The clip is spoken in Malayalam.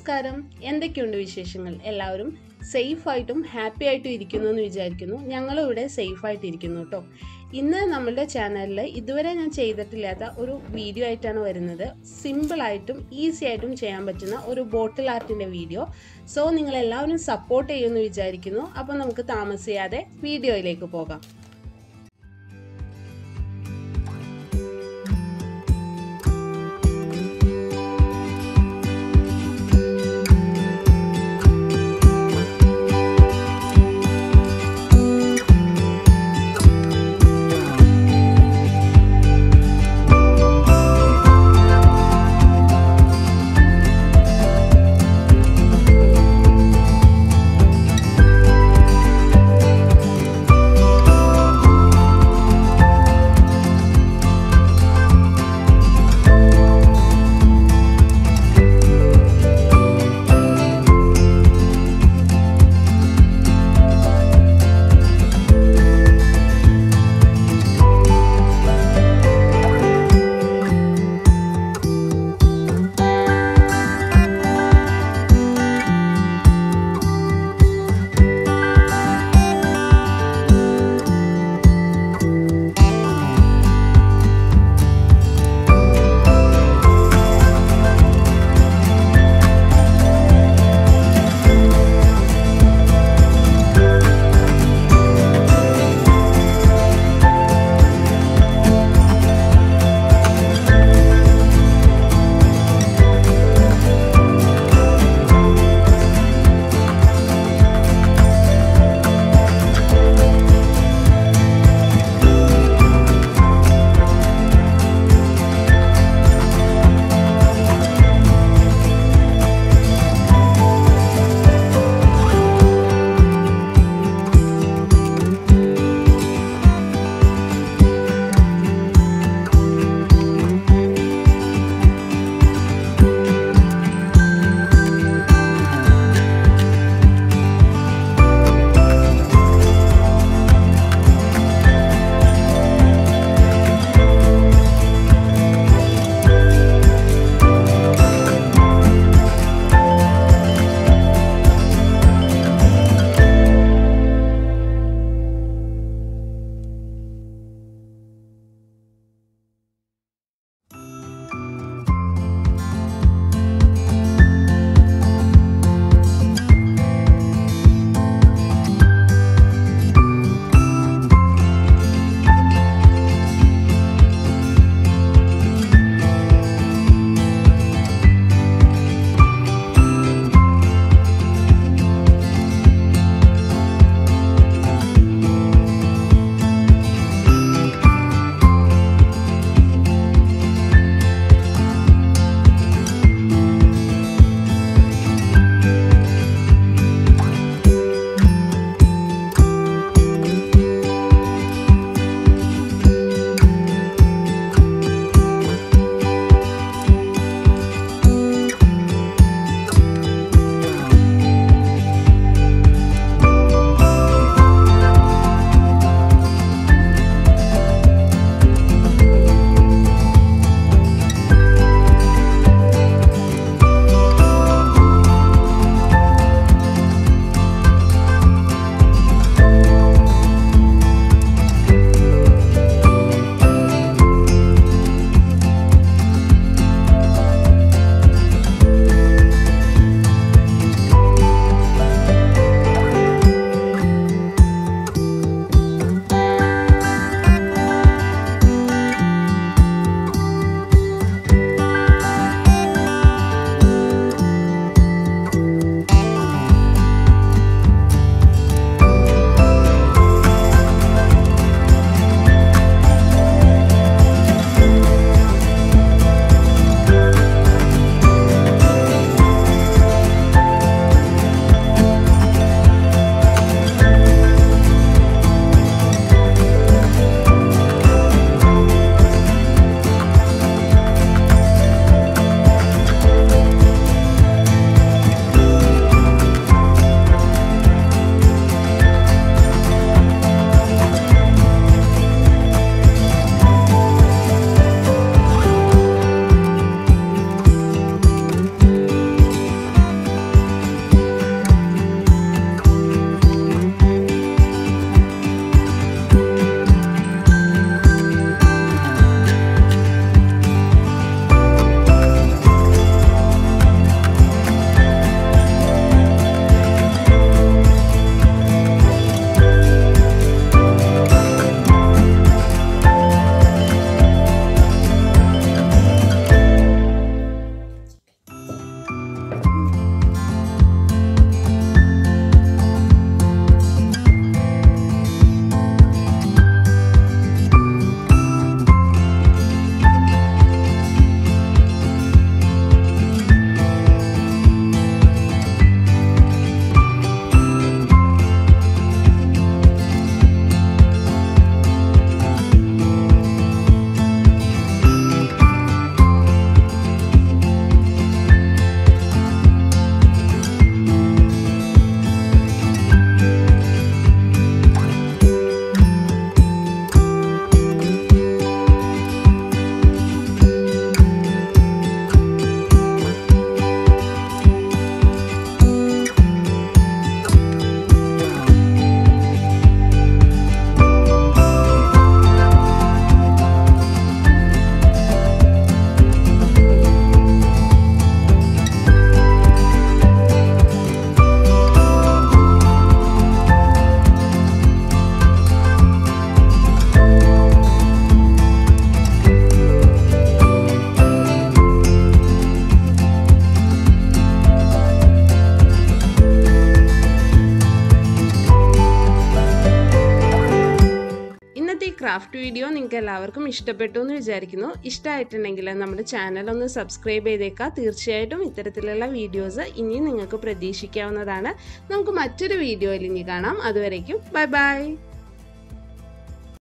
നമസ്കാരം എന്തൊക്കെയുണ്ട് വിശേഷങ്ങൾ എല്ലാവരും സേഫ് ആയിട്ടും ഹാപ്പി ആയിട്ടും ഇരിക്കുന്നു എന്ന് വിചാരിക്കുന്നു ഞങ്ങളും ഇവിടെ സേഫ് ആയിട്ട് ഇരിക്കുന്നു കേട്ടോ ഇന്ന് നമ്മളുടെ ചാനലിൽ ഇതുവരെ ഞാൻ ചെയ്തിട്ടില്ലാത്ത ഒരു വീഡിയോ ആയിട്ടാണ് വരുന്നത് സിമ്പിളായിട്ടും ഈസി ആയിട്ടും ചെയ്യാൻ പറ്റുന്ന ഒരു ബോട്ടിൽ ആർട്ടിൻ്റെ വീഡിയോ സോ നിങ്ങൾ എല്ലാവരും സപ്പോർട്ട് ചെയ്യുമെന്ന് വിചാരിക്കുന്നു അപ്പോൾ നമുക്ക് താമസിയാതെ വീഡിയോയിലേക്ക് പോകാം ഈ ക്രാഫ്റ്റ് വീഡിയോ നിങ്ങൾക്ക് എല്ലാവർക്കും ഇഷ്ടപ്പെട്ടു എന്ന് വിചാരിക്കുന്നു ഇഷ്ടമായിട്ടുണ്ടെങ്കിൽ നമ്മുടെ ചാനൽ ഒന്ന് സബ്സ്ക്രൈബ് ചെയ്തേക്കാം തീർച്ചയായിട്ടും ഇത്തരത്തിലുള്ള വീഡിയോസ് ഇനിയും നിങ്ങൾക്ക് പ്രതീക്ഷിക്കാവുന്നതാണ് നമുക്ക് മറ്റൊരു വീഡിയോയിൽ ഇനി കാണാം അതുവരേക്കും ബൈ ബൈ